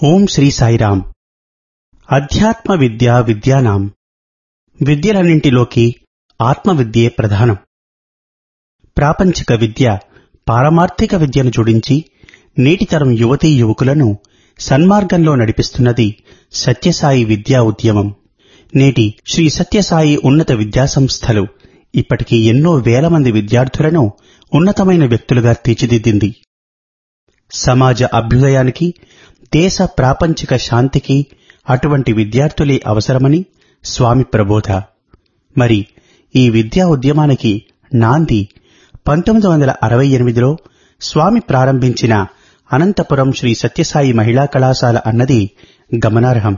ఓం శ్రీ సాయిరాం అధ్యాత్మ విద్య విద్యానాం విద్యలన్నింటిలోకి ఆత్మవిద్యే ప్రధానం ప్రాపంచిక విద్య పారమార్థిక విద్యను జోడించి నేటితరం యువతీ యువకులను సన్మార్గంలో నడిపిస్తున్నది సత్యసాయి విద్యా ఉద్యమం నేటి శ్రీ సత్యసాయి ఉన్నత విద్యాసంస్థలు ఇప్పటికీ ఎన్నో వేల మంది విద్యార్థులను ఉన్నతమైన వ్యక్తులుగా తీర్చిదిద్దింది సమాజ అభ్యుదయానికి దేశ ప్రాపంచిక శాంతికి అటువంటి విద్యార్థులే అవసరమని స్వామి ప్రబోధ మరి ఈ విద్యా ఉద్యమానికి నాంది పంతొమ్మిది వందల అరవై ఎనిమిదిలో స్వామి ప్రారంభించిన అనంతపురం శ్రీ సత్యసాయి మహిళా కళాశాల అన్నది గమనార్హం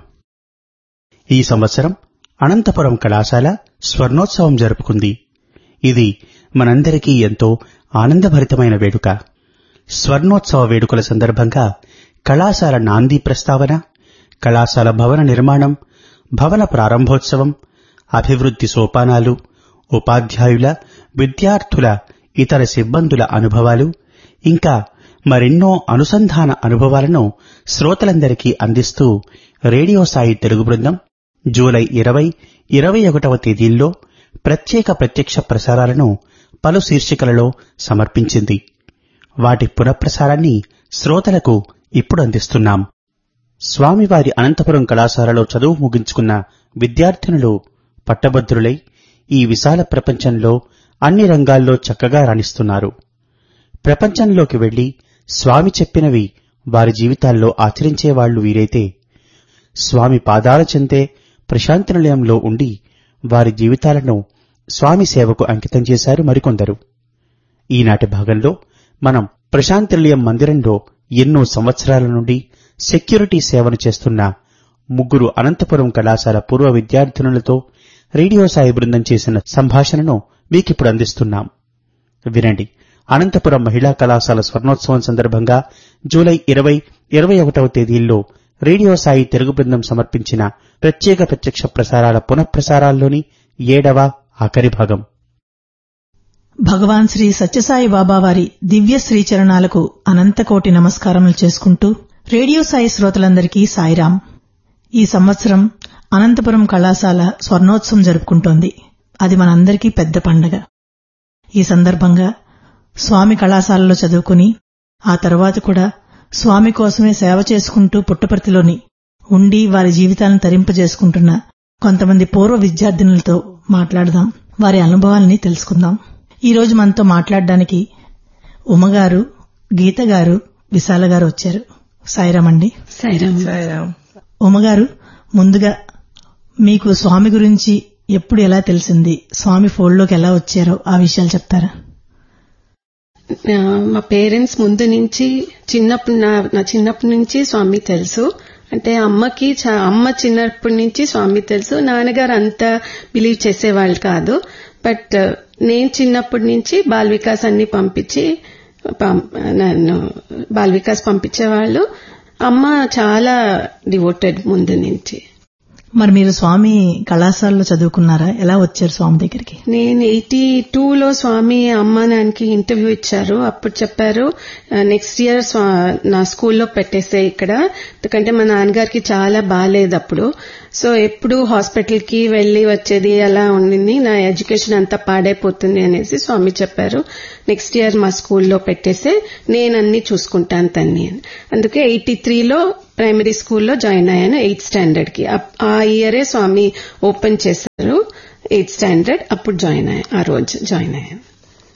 ఈ సంవత్సరం అనంతపురం కళాశాల స్వర్ణోత్సవం జరుపుకుంది ఇది మనందరికీ ఎంతో ఆనందభరితమైన వేడుక స్వర్ణోత్సవ వేడుకల సందర్భంగా కళాశాల నాంది ప్రస్తావన కళాశాల భవన నిర్మాణం భవన ప్రారంభోత్సవం అభివృద్ధి సోపానాలు ఉపాధ్యాయుల విద్యార్థుల ఇతర సిబ్బందుల అనుభవాలు ఇంకా మరెన్నో అనుసంధాన అనుభవాలను శ్రోతలందరికీ అందిస్తూ రేడియో సాయి తెలుగు బృందం జూలై ఇరవై ఇరవై ఒకటవ తేదీల్లో ప్రత్యేక ప్రత్యక్ష ప్రసారాలను పలు శీర్షికలలో సమర్పించింది వాటి పునఃప్రసారాన్ని శ్రోతలకు ఇప్పుడు అందిస్తున్నాం స్వామివారి అనంతపురం కళాశాలలో చదువు ముగించుకున్న విద్యార్థినులు పట్టభద్రులై ఈ విశాల ప్రపంచంలో అన్ని రంగాల్లో చక్కగా రాణిస్తున్నారు ప్రపంచంలోకి వెళ్లి స్వామి చెప్పినవి వారి జీవితాల్లో ఆచరించేవాళ్లు వీరైతే స్వామి పాదాల చెందే ప్రశాంతి నిలయంలో ఉండి వారి జీవితాలను స్వామి సేవకు అంకితం చేశారు మరికొందరు ఈనాటి భాగంలో మనం ప్రశాంతి నిలయం మందిరంలో ఎన్నో సంవత్సరాల నుండి సెక్యూరిటీ సేవను చేస్తున్న ముగ్గురు అనంతపురం కళాశాల పూర్వ విద్యార్థినులతో రేడియో సాయి బృందం చేసిన సంభాషణను మీకిప్పుడు అందిస్తున్నాం వినండి అనంతపురం మహిళా కళాశాల స్వర్ణోత్సవం సందర్భంగా జూలై ఇరవై ఇరవై ఒకటవ తేదీల్లో రేడియో సాయి తెలుగు బృందం సమర్పించిన ప్రత్యేక ప్రత్యక్ష ప్రసారాల పునఃప్రసారాల్లోని ఏడవ ఆఖరి భాగం భగవాన్ శ్రీ సత్యసాయి బాబా వారి దివ్య శ్రీచరణాలకు అనంతకోటి నమస్కారములు చేసుకుంటూ రేడియో సాయి శ్రోతలందరికీ సాయిరాం ఈ సంవత్సరం అనంతపురం కళాశాల స్వర్ణోత్సవం జరుపుకుంటోంది అది మనందరికీ పెద్ద పండగ ఈ సందర్భంగా స్వామి కళాశాలలో చదువుకుని ఆ తర్వాత కూడా స్వామి కోసమే సేవ చేసుకుంటూ పుట్టపర్తిలోని ఉండి వారి జీవితాలను తరింపజేసుకుంటున్న కొంతమంది పూర్వ విద్యార్థినులతో మాట్లాడదాం వారి అనుభవాల్ని తెలుసుకుందాం ఈ రోజు మనతో మాట్లాడడానికి ఉమగారు గీత గారు విశాల గారు వచ్చారు సాయిరామ్ అండి సాయిరామ్ ఉమగారు ముందుగా మీకు స్వామి గురించి ఎప్పుడు ఎలా తెలిసింది స్వామి ఫోల్డ్లోకి ఎలా వచ్చారో ఆ విషయాలు చెప్తారా ఆ, మా పేరెంట్స్ ముందు నుంచి చిన్నప్పుడు నా నా చిన్నప్పటి నుంచి స్వామి తెలుసు అంటే అమ్మకి చా- అమ్మ చిన్నప్పటి నుంచి స్వామి తెలుసు నాన్నగారు అంత బిలీవ్ చేసేవాళ్ళు కాదు బట్ నేను చిన్నప్పటి నుంచి బాల్ వికాస్ అన్ని పంపించి పం- నన్ను బాల్ వికాస్ పంపించేవాళ్ళు అమ్మ చాలా డివోటెడ్ ముందు నుంచి మరి మీరు స్వామి కళాశాలలో చదువుకున్నారా ఎలా వచ్చారు స్వామి దగ్గరికి నేను ఎయిటీ టూలో స్వామి అమ్మ నాన్నకి ఇంటర్వ్యూ ఇచ్చారు అప్పుడు చెప్పారు నెక్స్ట్ ఇయర్ నా స్కూల్లో పెట్టేసే ఇక్కడ ఎందుకంటే మా నాన్నగారికి చాలా బాగాలేదు అప్పుడు సో ఎప్పుడు హాస్పిటల్ కి వెళ్లి వచ్చేది అలా ఉండింది నా ఎడ్యుకేషన్ అంతా పాడైపోతుంది అనేసి స్వామి చెప్పారు నెక్స్ట్ ఇయర్ మా స్కూల్లో పెట్టేసే నేను అన్ని చూసుకుంటాను తన్ని అని అందుకే ఎయిటీ త్రీలో ప్రైమరీ స్కూల్లో జాయిన్ అయ్యాను ఎయిత్ స్టాండర్డ్ కి అప్- ఆ ఇయరే స్వామి ఓపెన్ చేశారు ఎయిత్ స్టాండర్డ్ అప్పుడు జాయిన్ అయ్యా ఆ రోజు జాయిన్ అయ్యాను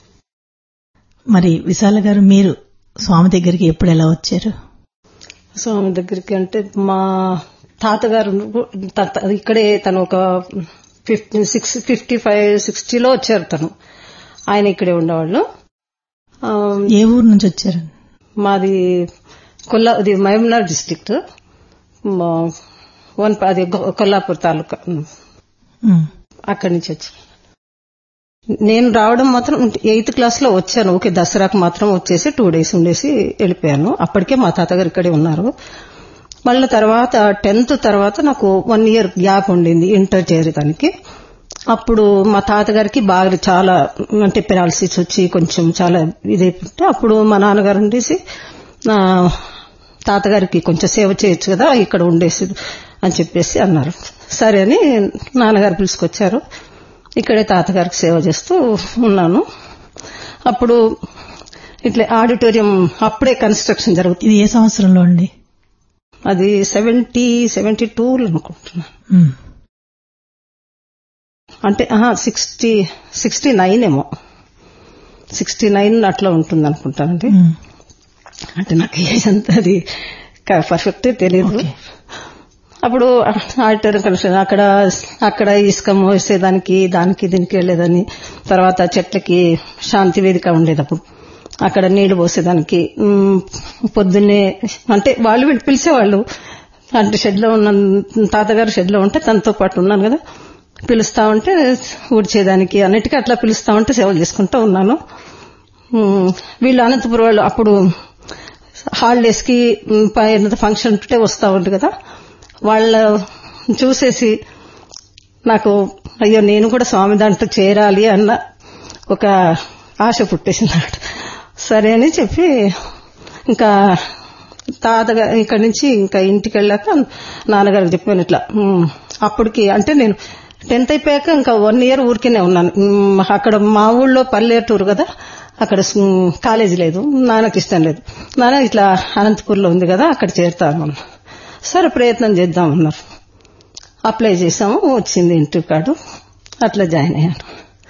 మరి విశాల గారు మీరు స్వామి దగ్గరికి ఎప్పుడు ఎలా వచ్చారు స్వామి దగ్గరికి అంటే మా తాతగారు త- త- ఇక్కడే తను ఒక ఫిఫ్టీ సిక్స్ ఫిఫ్టీ ఫైవ్ సిక్స్టీలో వచ్చారు తను ఆయన ఇక్కడే ఉండేవాళ్ళు ఆ, ఏ ఊరు నుంచి వచ్చారు మాది కొల్లా అది మహబూబ్నగర్ డిస్ట్రిక్ట్ మా- వన్ అది గొ- కొల్లాపూర్ తాలూకా ఉమ్. అక్కడి నుంచి వచ్చి నేను రావడం మాత్రం ఎయిత్ క్లాస్ లో వచ్చాను ఓకే దసరాకు మాత్రం వచ్చేసి టూ డేస్ ఉండేసి వెళ్ళిపోయాను అప్పటికే మా తాతగారు ఇక్కడే ఉన్నారు మళ్ళీ తర్వాత టెన్త్ తర్వాత నాకు వన్ ఇయర్ గ్యాప్ ఉండింది ఇంటర్ చేరేదానికి అప్పుడు మా తాతగారికి బాగా చాలా అంటే పెరాలసిస్ వచ్చి కొంచెం చాలా ఇదైపోతే అప్పుడు మా నాన్నగారు ఉండేసి ఆ, తాతగారికి కొంచెం సేవ చేయొచ్చు కదా ఇక్కడ ఉండేసి అని చెప్పేసి అన్నారు సరే అని నాన్నగారు పిలుచుకొచ్చారు ఇక్కడే తాతగారికి సేవ చేస్తూ ఉన్నాను అప్పుడు ఇట్లా ఆడిటోరియం అప్పుడే కన్స్ట్రక్షన్ జరుగుతుంది ఇది ఏ సంవత్సరంలో అండి అది సెవెంటీ సెవెంటీ టూ అనుకుంటున్నాను ఉమ్. అంటే సిక్స్టీ సిక్స్టీ నైన్ ఏమో సిక్స్టీ నైన్ అట్లా ఉంటుంది అనుకుంటానండి ఉమ్. అంటే నాకు ఏజ్ అంత అది పర్ఫెక్ట్ తెలియదు ఓకే. అప్పుడు ఆడిటోరియం కనెక్షన్ అక్కడ అక్కడ ఇసుక మోసేదానికి దానికి దీనికి వెళ్ళేదని తర్వాత చెట్లకి శాంతి వేదిక ఉండేది అప్పుడు అక్కడ నీళ్లు పోసేదానికి ఉమ్, పొద్దున్నే అంటే వాళ్ళు వీళ్ళు పిలిచేవాళ్ళు అంటే షెడ్లో ఉన్న తాతగారు షెడ్లో ఉంటే తనతో పాటు ఉన్నాను కదా పిలుస్తా ఉంటే ఊడ్చేదానికి అన్నిటికీ అట్లా పిలుస్తా ఉంటే సేవలు చేసుకుంటూ ఉన్నాను ఉమ్, వీళ్ళు అనంతపురం వాళ్ళు అప్పుడు హాలిడేస్ కి ఉమ్, పైన ఫంక్షన్ ఉంటే వస్తా ఉంటుంది కదా వాళ్ళ చూసేసి నాకు అయ్యో నేను కూడా స్వామి దాంట్లో చేరాలి అన్న ఒక ఆశ పుట్టేసింది అన్నమాట సరే అని చెప్పి ఇంకా తాతగా ఇక్కడి నుంచి ఇంకా ఇంటికి వెళ్ళాక నాన్నగారికి చెప్పాను ఇట్లా ఉమ్, అప్పటికి అంటే నేను టెన్త్ అయిపోయాక ఇంకా వన్ ఇయర్ ఊరికేనే ఉన్నాను ఉమ్, అక్కడ మా ఊళ్ళో పల్లెటూరు కదా అక్కడ ఉమ్, కాలేజీ లేదు నాన్నకి ఇష్టం లేదు నాన్న ఇట్లా అనంతపూర్లో ఉంది కదా అక్కడ చేరుతాను మనం సరే ప్రయత్నం చేద్దాం అన్నారు అప్లై చేసాము వచ్చింది ఇంటర్వ్యూ కార్డు అట్లా జాయిన్ అయ్యాను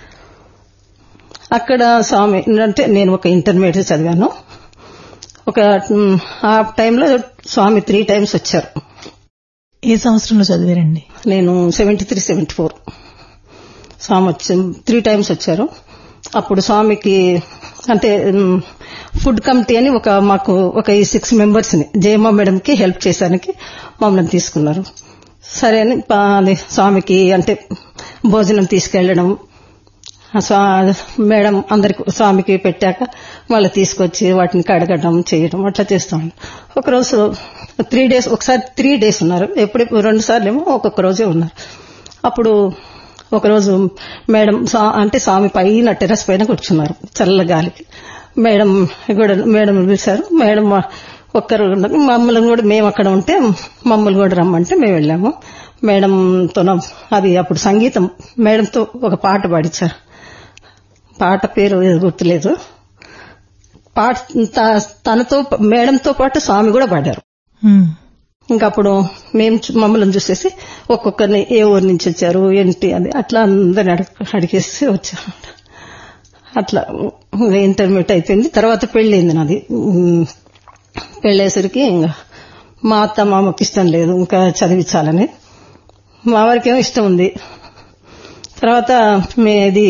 అక్కడ స్వామి అంటే నేను ఒక ఇంటర్మీడియట్ చదివాను ఒక ఉమ్, ఆ టైంలో స్వామి త్రీ టైమ్స్ వచ్చారు ఏ సంవత్సరంలో చదివారండి నేను seventy three seventy four Swamy వచ్చి త్రీ టైమ్స్ వచ్చారు అప్పుడు స్వామికి అంటే ఉమ్, ఫుడ్ కమిటీ అని ఒక మాకు ఒక ఈ సిక్స్ మెంబర్స్ ని జయమ్మ మేడం కి హెల్ప్ చేశానికి మమ్మల్ని తీసుకున్నారు సరే అని పా- అది స్వామికి అంటే భోజనం తీసుకెళ్లడం ఆ స్వా- మేడం అందరికి స్వామికి పెట్టాక వాళ్ళు తీసుకొచ్చి వాటిని కడగడం చేయడం అట్లా చేస్తాం ఒకరోజు త్రీ డేస్ ఒకసారి త్రీ డేస్ ఉన్నారు ఎప్పుడు రెండు సార్లు ఏమో ఒక్కొక్క రోజే ఉన్నారు అప్పుడు ఒకరోజు మేడం స్వా- అంటే స్వామి పైన టెర్రస్ పైన కూర్చున్నారు చల్ల గాలికి మేడం కూడా మేడం పిలిచారు మేడం ఒక్కరు ఉన్నారు. మమ్మల్ని కూడా మేము అక్కడ ఉంటే మమ్మల్ని కూడా రమ్మంటే మేము వెళ్ళాము మేడంతో అది అప్పుడు సంగీతం మేడంతో ఒక పాట పాడించారు పాట పేరు ఏదో గుర్తులేదు పాట త- తనతో మేడంతో పాటు స్వామి కూడా పాడారు ఉమ్. ఇంకా అప్పుడు మేము చూ- మమ్మల్ని చూసేసి ఒక్కొక్కరిని ఏ ఊరు నుంచి వచ్చారు ఏంటి అది అట్లా అందరిని అడిగి అడిగేసి వచ్చాము అట్లా ఇంటర్మీడియట్ అయిపోయింది తర్వాత పెళ్ళయింది నాది ఉమ్, పెళ్ళేసరికి ఇంకా మా అత్త మామకి ఇష్టం లేదు ఇంకా చదివించాలని మా వారికి ఏమో ఇష్టం ఉంది తర్వాత మేది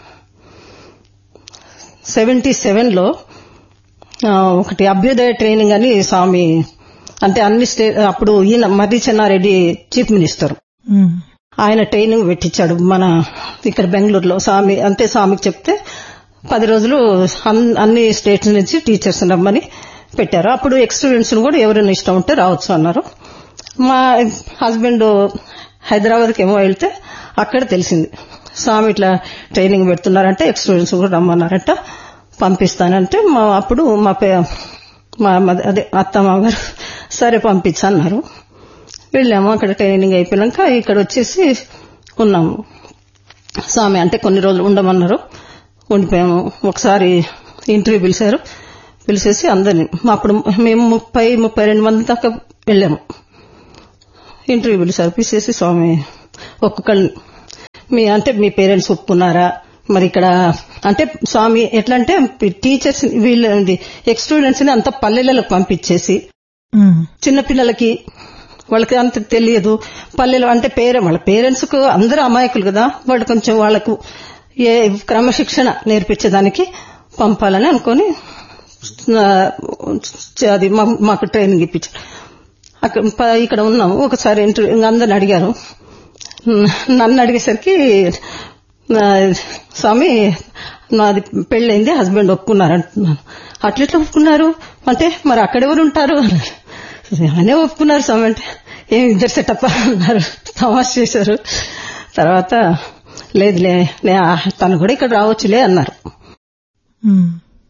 సెవెంటీ సెవెన్లో ఒకటి అభ్యుదయ ట్రైనింగ్ అని స్వామి అంటే అన్ని స్టే అప్పుడు ఈయన మర్రి చెన్నారెడ్డి చీఫ్ మినిస్టర్ ఉమ్. ఆయన ట్రైనింగ్ పెట్టించాడు మన ఇక్కడ బెంగళూరులో స్వామి అంటే స్వామికి చెప్తే పది రోజులు అన్- అన్ని స్టేట్స్ నుంచి టీచర్స్ రమ్మని పెట్టారు అప్పుడు ఎక్స్ స్టూడెంట్స్ కూడా ఎవరైనా ఇష్టం ఉంటే రావచ్చు అన్నారు మా హస్బెండ్ హైదరాబాద్కి ఏమో వెళ్తే అక్కడ తెలిసింది స్వామి ఇట్లా ట్రైనింగ్ పెడుతున్నారంటే ఎక్స్ స్టూడెంట్స్ కూడా రమ్మన్నారంట పంపిస్తానంటే మా అప్పుడు మా పే మా మద- అదే అత్త మామగారు సరే పంపించన్నారు వెళ్ళాము అక్కడ ట్రైనింగ్ అయిపోయాక ఇక్కడ వచ్చేసి ఉన్నాము స్వామి అంటే కొన్ని రోజులు ఉండమన్నారు ఉండిపోయాము ఒకసారి ఇంటర్వ్యూ పిలిచారు పిలిచేసి అందరిని అప్పుడు మేము ముప్పై ముప్పై రెండు మంది దాకా వెళ్ళాము ఇంటర్వ్యూ పిలిచారు పిలిచేసి స్వామి ఒక్కొక్కరిని మీ అంటే మీ పేరెంట్స్ ఒప్పుకున్నారా మరి ఇక్కడ అంటే స్వామి ఎట్లా అంటే టీచర్స్ వీళ్ళ ఎక్స్ స్టూడెంట్స్ ని అంత పల్లెలకు పంపించేసి ఉమ్. చిన్నపిల్లలకి వాళ్ళకి అంత తెలియదు పల్లెలు అంటే పేరే వాళ్ళ పేరెంట్స్ కు అందరూ అమాయకులు కదా వాళ్ళు కొంచెం వాళ్ళకు ఏ క్రమశిక్షణ నేర్పించేదానికి పంపాలని అనుకొని ఆ, అది మా- మాకు ట్రైనింగ్ ఇప్పించారు అక్కడ ప- ఇక్కడ ఉన్నాము ఒకసారి ఇంటర్వ్యూ అందరిని అడిగారు నన్ను అడిగేసరికి ఆ, స్వామి నాది పెళ్ళైంది హస్బెండ్ ఒప్పుకున్నారు అంటున్నాను అట్లెట్లా ఒప్పుకున్నారు అంటే మరి అక్కడెవరు ఉంటారు ఆయనే ఒప్పుకున్నారు స్వామి అంటే ఏం ఇద్దరు సెటప్ అన్నారు తమాష చేశారు తర్వాత లేదులే నే- తను కూడా ఇక్కడ రావచ్చులే అన్నారు ఉమ్.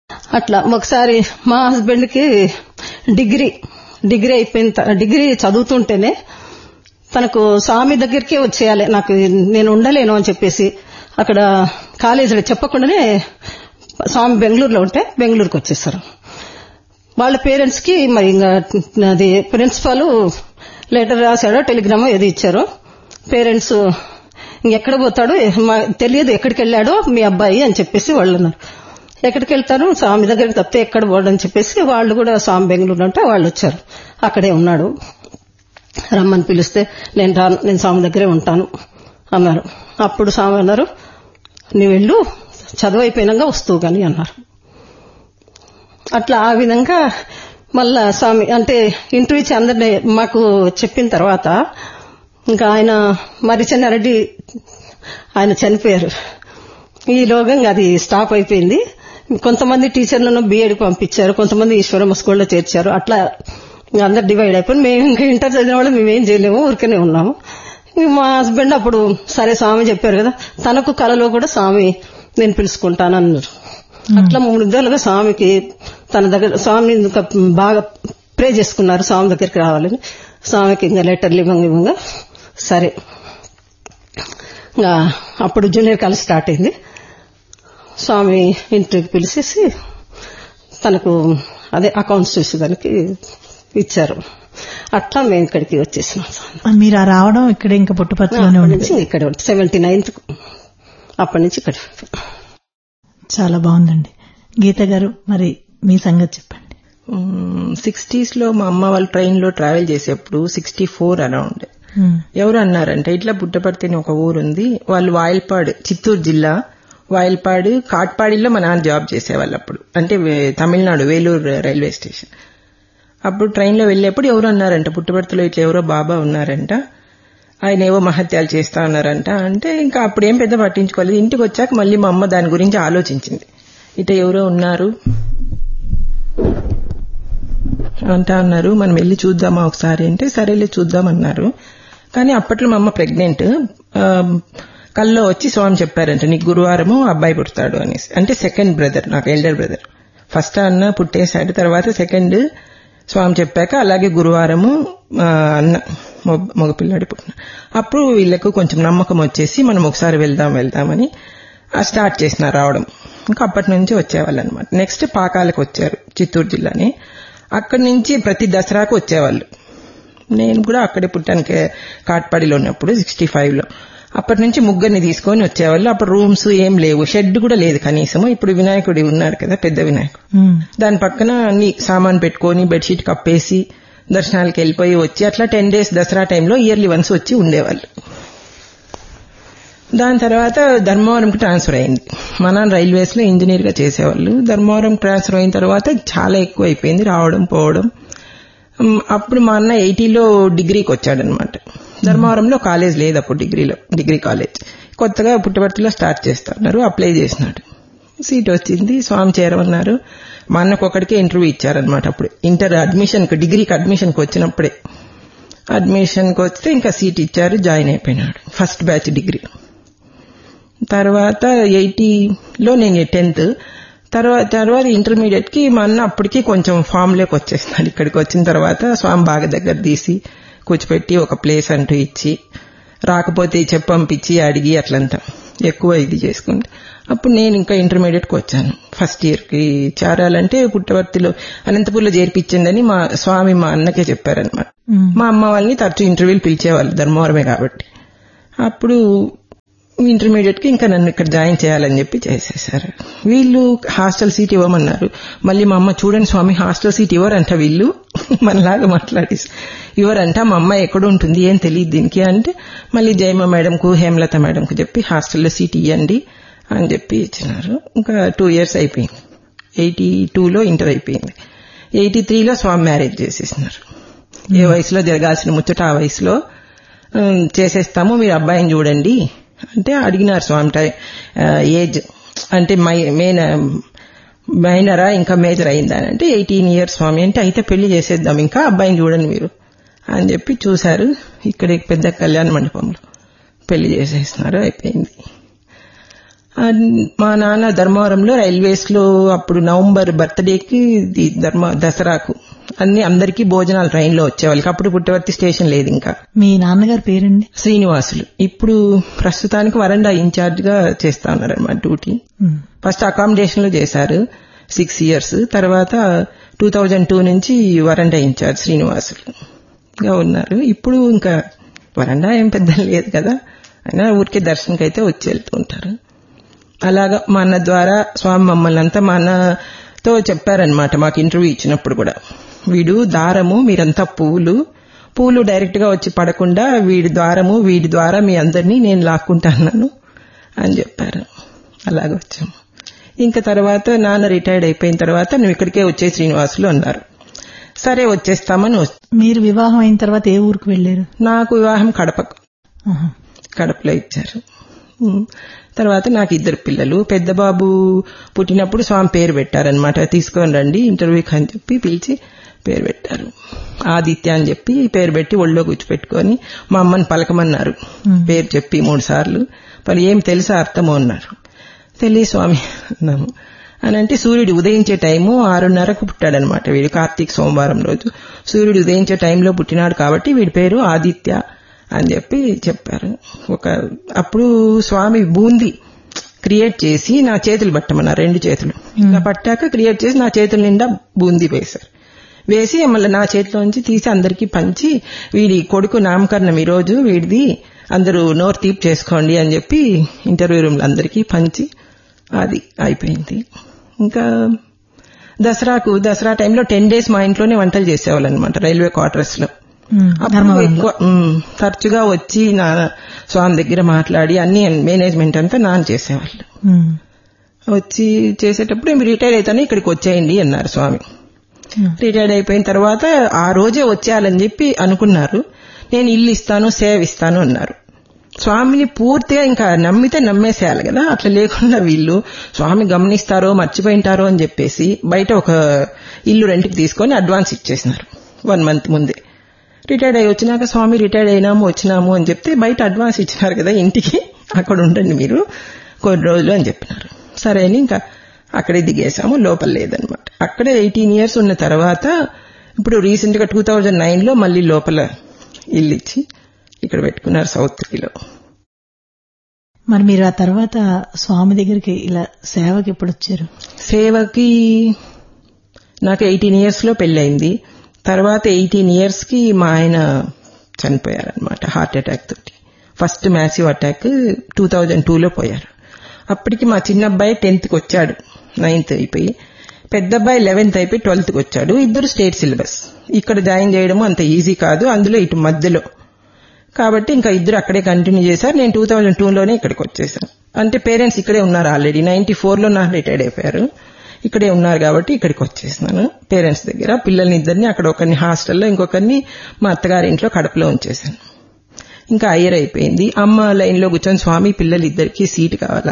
అట్లా ఒకసారి మా హస్బెండ్ కి డిగ్రీ డిగ్రీ అయిపోయిన త- డిగ్రీ చదువుతుంటేనే తనకు స్వామి దగ్గరికే వచ్చేయాలి నాకు నేను ఉండలేను అని చెప్పేసి అక్కడ కాలేజీలో చెప్పకుండానే స్వామి బెంగళూరులో ఉంటే బెంగళూరుకి వచ్చేసారు వాళ్ళ పేరెంట్స్ కి మరి ఇంకా అది ప్రిన్సిపాల్ లెటర్ రాశాడో టెలిగ్రామో ఏది ఇచ్చారో పేరెంట్స్ ఇంకెక్కడ పోతాడు మా తెలియదు ఎక్కడికి వెళ్ళాడో మీ అబ్బాయి అని చెప్పేసి వాళ్ళు అన్నారు ఎక్కడికి వెళ్తారు స్వామి దగ్గరికి తప్పితే ఎక్కడ పోడని చెప్పేసి వాళ్ళు కూడా స్వామి బెంగళూరు అంటే వాళ్ళు వచ్చారు అక్కడే ఉన్నాడు రమ్మని పిలిస్తే నేను రాను నేను స్వామి దగ్గరే ఉంటాను అన్నారు అప్పుడు స్వామి అన్నారు నువ్వు వెళ్ళు చదువు అయిపోయినాక వస్తువు కానీ అన్నారు అట్లా ఆ విధంగా మళ్ళా స్వామి అంటే ఇంటర్వ్యూ ఇచ్చి అందరినీ మాకు చెప్పిన తర్వాత ఇంకా ఆయన మరిచెన్నారెడ్డి ఆయన చనిపోయారు ఈ లోగంగా అది స్టాప్ అయిపోయింది కొంతమంది టీచర్లను బీఎడ్ పంపించారు కొంతమంది ఈశ్వరమ్మ స్కూల్లో చేర్చారు అట్లా అందరు డివైడ్ అయిపోయి మేము ఇంకా ఇంటర్ చదివిన వాళ్ళు మేమేం చేయలేము ఊరికనే ఉన్నాము ఇంక మా హస్బెండ్ అప్పుడు సరే స్వామి చెప్పారు కదా తనకు కళలో కూడా స్వామి నేను పిలుచుకుంటాను అన్నారు అట్లా మూడు విధాలుగా స్వామికి తన దగ్గర స్వామిని ఇంకా బాగా ప్రే చేసుకున్నారు స్వామి దగ్గరికి రావాలని స్వామికి ఇంకా లెటర్లు ఇవ్వంగా ఇవ్వంగా సరే ఇంకా అప్పుడు జూనియర్ కాలేజ్ స్టార్ట్ అయింది స్వామి ఇంటికి పిలిచేసి తనకు అదే అకౌంట్స్ చూసేదానికి ఇచ్చారు అట్లా మేము ఇక్కడికి వచ్చేసినాం స్వామి. మీరు ఆ రావడం ఇక్కడ ఇంకా పుట్టుపచ్చలోనే అప్పటి ఉంది నుంచి ఇక్కడ సెవెంటీ నైన్త్ అప్పటి నుంచి ఇక్కడ చాలా బాగుందండి గీత గారు మరి మీ సంగతి చెప్పండి సిక్స్టీస్ లో మా అమ్మ వాళ్ళు ట్రైన్ లో ట్రావెల్ చేసేప్పుడు సిక్స్టీ ఫోర్ అరౌండ్ ఉమ్, ఎవరు అన్నారంటే ఇట్లా పుట్టపర్తి అని ఒక ఊరుంది వాళ్ళు వాయిల్పాడు చిత్తూరు జిల్లా వాయిల్పాడు కాట్పాడిలో మా నాన్న జాబ్ చేసేవాళ్ళు అప్పుడు అంటే వే- తమిళనాడు వేలూరు రైల్వే స్టేషన్ అప్పుడు ట్రైన్ లో వెళ్ళేప్పుడు ఎవరు అన్నారంట పుట్టపర్తిలో ఇట్లా ఎవరో బాబా ఉన్నారంట ఆయన ఏవో మహత్యాలు చేస్తా ఉన్నారంట అంటే ఇంకా అప్పుడు ఏం పెద్ద పట్టించుకోలేదు ఇంటికి వచ్చాక మళ్ళీ మా అమ్మ దాని గురించి ఆలోచించింది ఇట ఎవరో ఉన్నారు అంటా అన్నారు మనం వెళ్ళి చూద్దామా ఒకసారి అంటే సరేలే చూద్దామన్నారు కానీ అప్పట్లో మా అమ్మ ప్రెగ్నెంట్ కల్లో వచ్చి స్వామి చెప్పారంట నీకు గురువారము అబ్బాయి పుడతాడు అనేసి అంటే సెకండ్ బ్రదర్ నాకు ఎల్డర్ బ్రదర్ ఫస్ట్ అన్న పుట్టేశాడు తర్వాత సెకండ్ స్వామి చెప్పాక అలాగే గురువారము ఆ, అన్న మొగ- మగపిల్లాడి పుట్టిన అప్పుడు వీళ్ళకు కొంచెం నమ్మకం వచ్చేసి మనం ఒకసారి వెళ్దాం వెళ్దామని ఆ స్టార్ట్ చేసినారు రావడం ఇంకా అప్పటి నుంచి వచ్చేవాళ్ళు అనమాట నెక్స్ట్ పాకాలకు వచ్చారు చిత్తూరు జిల్లాని అక్కడి నుంచి ప్రతి దసరాకు వచ్చేవాళ్ళు నేను కూడా అక్కడే పుట్టాను కే- కాట్పాడిలో ఉన్నప్పుడు సిక్స్టీ ఫైవ్ లో అప్పటి నుంచి ముగ్గురిని తీసుకొని వచ్చేవాళ్ళు అప్పుడు రూమ్స్ ఏం లేవు షెడ్ కూడా లేదు కనీసము ఇప్పుడు వినాయకుడి ఉన్నాడు కదా పెద్ద వినాయకుడు ఉమ్, దాని పక్కన అన్ని సామాన్ పెట్టుకొని బెడ్షీట్ కప్పేసి దర్శనాలకు వెళ్ళిపోయి వచ్చి అట్లా టెన్ డేస్ దసరా టైంలో ఇయర్లీ వన్స్ వచ్చి ఉండేవాళ్ళు దాని తర్వాత ధర్మవరంకి ట్రాన్స్ఫర్ అయింది మా నాన్న రైల్వేస్ లో ఇంజనీర్ గా చేసేవాళ్ళు ధర్మవరం ట్రాన్స్ఫర్ అయిన తర్వాత చాలా ఎక్కువ అయిపోయింది రావడం పోవడం ఉమ్, అప్పుడు మా అన్న ఎయిటీలో డిగ్రీకి వచ్చాడనమాట ధర్మవరంలో కాలేజ్ లేదు అప్పుడు డిగ్రీలో డిగ్రీ కాలేజ్ కొత్తగా పుట్టపర్తిలో స్టార్ట్ చేస్తున్నారు అప్లై చేసినాడు సీట్ వచ్చింది స్వామి చేరమన్నారు మా అన్నకు ఒకటికే ఇంటర్వ్యూ ఇచ్చారనమాట అప్పుడు ఇంటర్ అడ్మిషన్ డిగ్రీకి అడ్మిషన్ కి వచ్చినప్పుడే అడ్మిషన్ కి వస్తే ఇంకా సీట్ ఇచ్చారు జాయిన్ అయిపోయినాడు ఫస్ట్ బ్యాచ్ డిగ్రీ తర్వాత ఎయిటీలో నేను టెన్త్ తర్వాత తర్వాత ఇంటర్మీడియట్ కి మా అన్న అప్పటికి కొంచెం ఫామ్ లోకి వచ్చేస్తున్నాడు ఇక్కడికి వచ్చిన తర్వాత స్వామి బాగా దగ్గర తీసి కూర్చోపెట్టి ఒక ప్లేస్ అంటూ ఇచ్చి రాకపోతే చెప్పు పంపించి అడిగి అట్లంతా ఎక్కువ ఇది చేసుకుంటే అప్పుడు నేను ఇంకా ఇంటర్మీడియట్ కి వచ్చాను ఫస్ట్ ఇయర్ కి చేరాలంటే పుట్టవర్తిలో అనంతపూర్లో చేర్పించిందని మా స్వామి మా అన్నకే చెప్పారనమాట ఉమ్, మా అమ్మ వాళ్ళని తరచూ ఇంటర్వ్యూలు పిలిచేవాళ్ళు ధర్మవరమే కాబట్టి అప్పుడు ఇంటర్మీడియట్ కి ఇంకా నన్ను ఇక్కడ జాయిన్ చేయాలని చెప్పి చేసేసారు వీళ్ళు హాస్టల్ సీట్ ఇవ్వమన్నారు మళ్ళీ మా అమ్మ చూడండి స్వామి హాస్టల్ సీట్ ఇవ్వరంట వీళ్ళు మనలాగా మాట్లాడి ఇవ్వరంట మా అమ్మాయి ఎక్కడ ఉంటుంది ఏం తెలియదు దీనికి అంటే మళ్ళీ జయమ్మ మేడంకు హేమలత మేడంకు చెప్పి హాస్టల్లో సీట్ ఇవ్వండి అని చెప్పి ఇచ్చినారు ఇంకా టూ ఇయర్స్ అయిపోయింది ఎయిటీ టూలో ఇంటర్ అయిపోయింది ఎయిటీ త్రీలో స్వామి మ్యారేజ్ చేసేసినారు ఏ వయసులో జరగాల్సిన ముచ్చట ఆ వయసులో ఉమ్, చేసేస్తాము మీరు అబ్బాయిని చూడండి అంటే అడిగినారు స్వామి టై- ఆ, ఏజ్ అంటే మై మెయిన్ మైనరా ఇంకా మేజర్ అయిందా అని అంటే ఎయిటీన్ ఇయర్స్ స్వామి అంటే అయితే పెళ్లి చేసేద్దాం ఇంకా అబ్బాయిని చూడండి మీరు అని చెప్పి చూశారు ఇక్కడ పెద్ద కళ్యాణ మండపంలో పెళ్లి చేసేసినారు అయిపోయింది ఆ, మా నాన్న ధర్మవరంలో రైల్వేస్ లో అప్పుడు నవంబర్ బర్త్డేకి ఇది ధర్మ దసరాకు అన్ని అందరికీ భోజనాలు ట్రైన్ లో వచ్చేవాళ్ళకి అప్పుడు పుట్టవర్తి స్టేషన్ లేదు ఇంకా మీ నాన్నగారి పేరండి శ్రీనివాసులు ఇప్పుడు ప్రస్తుతానికి వరండా ఇన్ఛార్జ్ గా చేస్తా ఉన్నారన్నమాట డ్యూటీ ఉమ్. ఫస్ట్ అకామిడేషన్ లో చేశారు సిక్స్ ఇయర్స్ తర్వాత టూ థౌజండ్ టూ నుంచి వరండా ఇన్ఛార్జ్ శ్రీనివాసులు గా ఉన్నారు ఇప్పుడు ఇంకా వరండా ఏం పెద్ద లేదు కదా అయినా ఊరికే దర్శనకి అయితే వచ్చి వెళ్తూ ఉంటారు అలాగా మా అన్న ద్వారా స్వామి మమ్మల్ని అంతా మా అన్నతో చెప్పారనమాట మాకు ఇంటర్వ్యూ ఇచ్చినప్పుడు కూడా వీడు దారము మీరంతా పువ్వులు పూలు డైరెక్ట్ గా వచ్చి పడకుండా వీడి ద్వారము వీడి ద్వారా మీ అందరినీ నేను లాక్కుంటాను అని చెప్పారు అలాగ వచ్చాము ఇంకా తర్వాత నాన్న రిటైర్డ్ అయిపోయిన తర్వాత నువ్వు ఇక్కడికే వచ్చే శ్రీనివాసులు అన్నారు సరే వచ్చేస్తామని వస్- మీరు వివాహం అయిన తర్వాత ఏ ఊరికి వెళ్లారు నాకు వివాహం కడపకు ఆహా. కడపలో ఇచ్చారు ఉమ్. తర్వాత నాకు ఇద్దరు పిల్లలు పెద్ద బాబు పుట్టినప్పుడు స్వామి పేరు పెట్టారనమాట తీసుకొని రండి ఇంటర్వ్యూకి అని చెప్పి పిలిచి పేరు పెట్టారు ఆదిత్య అని చెప్పి పేరు పెట్టి ఒళ్ళో కూర్చోపెట్టుకొని మా అమ్మని పలకమన్నారు పేరు చెప్పి మూడు సార్లు మరి ఏం తెలుసా అర్థమో అన్నారు తెలియ స్వామి అన్నాము అని అంటే సూర్యుడు ఉదయించే టైము ఆరున్నరకు పుట్టాడనమాట వీడు కార్తీక సోమవారం రోజు సూర్యుడు ఉదయించే టైంలో పుట్టినాడు కాబట్టి వీడి పేరు ఆదిత్య అని చెప్పి చెప్పారు ఒక అప్పుడు స్వామి బూంది క్రియేట్ చేసి నా చేతులు పట్టమన్నారు రెండు చేతులు ఇంకా పట్టాక క్రియేట్ చేసి నా చేతుల నిండా బూందీ వేశారు వేసి మళ్ళీ నా చేతిలోంచి తీసి అందరికీ పంచి వీడి కొడుకు నామకరణం ఈ రోజు వీడిది అందరూ నోరు తీపి చేసుకోండి అని చెప్పి ఇంటర్వ్యూ రూమ్ అందరికీ పంచి అది అయిపోయింది ఇంకా దసరాకు దసరా టైంలో టెన్ డేస్ మా ఇంట్లోనే వంటలు చేసేవాళ్ళు అనమాట రైల్వే క్వార్టర్స్ లో ఉమ్. అప్పుడు ధర్మవరంలో ఎక్కువ ఉమ్, తరచుగా వచ్చి నా స్వామి దగ్గర మాట్లాడి అన్ని మేనేజ్మెంట్ అంతా నాన్న చేసేవాళ్ళు ఉమ్. వచ్చి చేసేటప్పుడు మీరు రిటైర్ అవుతాను ఇక్కడికి వచ్చేయండి అన్నారు స్వామి ఉమ్. రిటైర్డ్ అయిపోయిన తర్వాత ఆ రోజే వచ్చేయాలని చెప్పి అనుకున్నారు నేను ఇల్లు ఇస్తాను సేవ ఇస్తాను అన్నారు స్వామిని పూర్తిగా ఇంకా నమ్మితే నమ్మేసేయాలి కదా అట్లా లేకుండా వీళ్ళు స్వామి గమనిస్తారో మర్చిపోయింటారో అని చెప్పేసి బయట ఒక ఇల్లు రెంట్కి తీసుకొని అడ్వాన్స్ ఇచ్చేసినారు వన్ మంత్ ముందే రిటైర్డ్ అయ్యి వచ్చినాక స్వామి రిటైర్డ్ అయినాము వచ్చినాము అని చెప్తే బయట అడ్వాన్స్ ఇచ్చినారు కదా ఇంటికి అక్కడ ఉండండి మీరు కొన్ని రోజులు అని చెప్పినారు సరే అని ఇంకా అక్కడే దిగేసాము లోపల లేదనమాట అక్కడే ఎయిటీన్ ఇయర్స్ ఉన్న తర్వాత ఇప్పుడు రీసెంట్ గా టూ థౌజండ్ నైన్ లో మళ్ళీ లోపల ఇల్లు ఇచ్చి ఇక్కడ పెట్టుకున్నారు సౌత్ లో మరి మీరు ఆ తర్వాత స్వామి దగ్గరికి ఇలా సేవకి ఎప్పుడు వచ్చారు సేవకి నాకు ఎయిటీన్ ఇయర్స్ లో పెళ్ళయింది తర్వాత ఎయిటీన్ ఇయర్స్ కి మా ఆయన చనిపోయారనమాట హార్ట్ అటాక్ తోటి first massive attack two thousand టూలో పోయారు అప్పటికి మా చిన్న అబ్బాయి టెన్త్ కి వచ్చాడు నైన్త్ అయిపోయి పెద్ద అబ్బాయి లెవెన్త్ అయిపోయి ట్వెల్త్ కి వచ్చాడు ఇద్దరు స్టేట్ సిలబస్ ఇక్కడ జాయిన్ చేయడం అంత ఈజీ కాదు అందులో ఇటు మధ్యలో కాబట్టి ఇంకా ఇద్దరు అక్కడే కంటిన్యూ చేశారు నేను టూ థౌజండ్ టూలోనే ఇక్కడికి వచ్చేసాను అంటే పేరెంట్స్ ఇక్కడే ఉన్నారు ఆల్రెడీ నైన్టీ ఫోర్లో నా రిటైర్డ్ అయిపోయారు ఇక్కడే ఉన్నారు కాబట్టి ఇక్కడికి వచ్చేసినాను పేరెంట్స్ దగ్గర పిల్లల్ని ఇద్దరిని అక్కడ ఒకరిని హాస్టల్లో ఇంకొకరిని మా అత్తగారి ఇంట్లో కడపలో ఉంచేశాను ఇంకా అయ్యర్ అయిపోయింది అమ్మ లైన్లో కూర్చొని స్వామి పిల్లలు ఇద్దరికి సీట్ కావాలా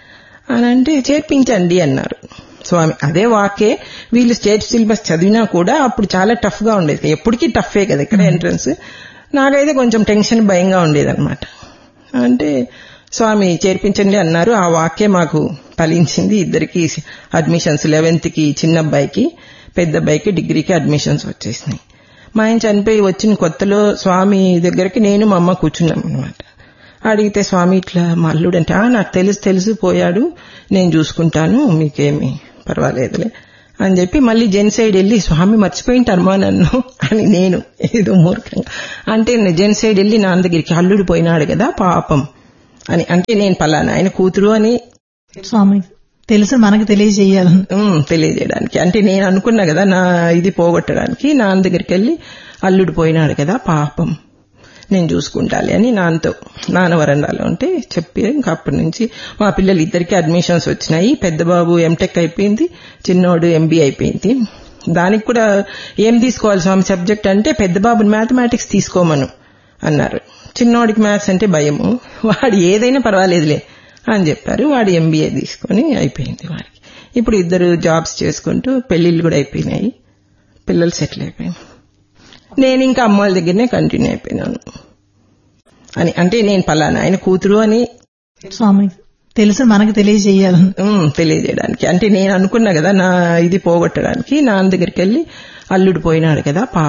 అని అంటే చేర్పించండి అన్నారు స్వామి అదే వాకే వీళ్ళు స్టేట్ సిలబస్ చదివినా కూడా అప్పుడు చాలా టఫ్ గా ఉండేది ఎప్పటికీ టఫే కదా ఇక్కడ ఎంట్రన్స్ నాకైతే కొంచెం టెన్షన్ భయంగా ఉండేదన్నమాట అంటే స్వామి చేర్పించండి అన్నారు ఆ వాక్యే మాకు ఫలించింది ఇద్దరికి అడ్మిషన్స్ లెవెన్త్ కి చిన్న అబ్బాయికి పెద్ద అబ్బాయికి డిగ్రీకి అడ్మిషన్స్ వచ్చేసినాయి మా ఆయన చనిపోయి వచ్చిన కొత్తలో స్వామి దగ్గరికి నేను మా అమ్మ కూర్చున్నాం అనమాట అడిగితే స్వామి ఇట్లా మా అల్లుడు అంటే "ఆ, నాకు తెలుసు తెలుసు పోయాడు నేను చూసుకుంటాను మీకేమి పర్వాలేదులే అని చెప్పి మళ్ళీ జెన్ సైడ్ వెళ్ళి స్వామి మర్చిపోయింటారమ్మా నన్ను అని నేను ఏదో మూర్ఖంగా అంటే నేను జెన్ సైడ్ వెళ్ళి నాన్న దగ్గరికి అల్లుడు పోయినాడు కదా పాపం అని అంటే నేను పలానా ఆయన కూతురు అని స్వామి తెలుసు మనకు తెలియజేయాలని ఉమ్, తెలియజేయడానికి అంటే నేను అనుకున్నా కదా నా ఇది పోగొట్టడానికి నాన్న దగ్గరికి వెళ్ళి అల్లుడు పోయినాడు కదా పాపం నేను చూసుకుంటాలి అని నాన్నతో నాన్న వరండాలో ఉంటే చెప్పి ఇంకా అప్పటి నుంచి మా పిల్లలు ఇద్దరికి అడ్మిషన్స్ వచ్చినాయి పెద్ద బాబు ఎంటెక్ అయిపోయింది చిన్నోడు ఎంబీ అయిపోయింది దానికి కూడా ఏం తీసుకోవాలి స్వామి సబ్జెక్ట్ అంటే పెద్ద బాబుని మ్యాథమెటిక్స్ తీసుకోమను అన్నారు చిన్నోడికి మ్యాథ్స్ అంటే భయము వాడు ఏదైనా పర్వాలేదులే అని చెప్పారు వాడు ఎంబీఏ తీసుకొని అయిపోయింది వాడికి ఇప్పుడు ఇద్దరు జాబ్స్ చేసుకుంటూ పెళ్లిళ్ళు కూడా అయిపోయినాయి పిల్లలు సెటిల్ అయిపోయాయి నేను ఇంకా అమ్మాయిల దగ్గరనే కంటిన్యూ అయిపోయినాను అని అంటే నేను పలానా ఆయన కూతురు అని స్వామి తెలుసు మనకు తెలియజేయాలి ఉమ్, తెలియజేయడానికి అంటే నేను అనుకున్నా కదా నా ఇది పోగొట్టడానికి నాన్న దగ్గరికి వెళ్ళి అల్లుడు పోయినాడు కదా